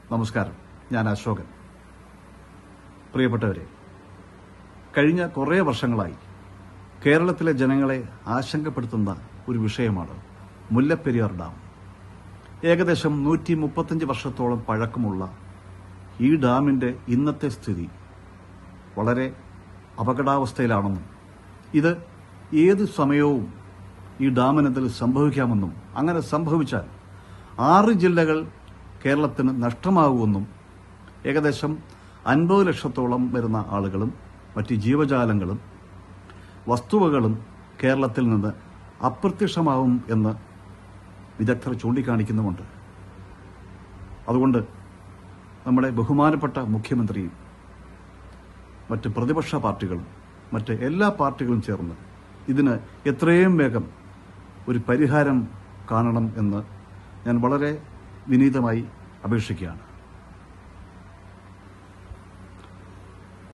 നമസ്കാരം ഞാൻ അശോകൻ പ്രിയപ്പെട്ടവരെ കഴിഞ്ഞ കുറേ വർഷങ്ങളായി കേരളത്തിലെ ജനങ്ങളെ ആശങ്കപ്പെടുത്തുന്ന ഒരു വിഷയമാണ് മുല്ലപ്പെരിയാർ ഡാം ഏകദേശം നൂറ്റി മുപ്പത്തഞ്ച് വർഷത്തോളം പഴക്കമുള്ള ഈ ഡാമിന്റെ ഇന്നത്തെ സ്ഥിതി വളരെ അപകടാവസ്ഥയിലാണെന്നും ഇത് ഏത് സമയവും ഈ ഡാമിനെന്തെങ്കിലും സംഭവിക്കാമെന്നും അങ്ങനെ സംഭവിച്ചാൽ ആറ് ജില്ലകൾ കേരളത്തിന് നഷ്ടമാകുമെന്നും ഏകദേശം അൻപത് ലക്ഷത്തോളം വരുന്ന ആളുകളും മറ്റ് ജീവജാലങ്ങളും വസ്തുവകളും കേരളത്തിൽ നിന്ന് അപ്രത്യക്ഷമാവും എന്ന് വിദഗ്ധർ ചൂണ്ടിക്കാണിക്കുന്നുമുണ്ട് അതുകൊണ്ട് നമ്മുടെ ബഹുമാനപ്പെട്ട മുഖ്യമന്ത്രിയും മറ്റ് പ്രതിപക്ഷ പാർട്ടികളും മറ്റ് എല്ലാ പാർട്ടികളും ചേർന്ന് ഇതിന് എത്രയും വേഗം ഒരു പരിഹാരം കാണണം എന്ന് ഞാൻ വളരെ വിനീതമായി അപേക്ഷിക്കുകയാണ്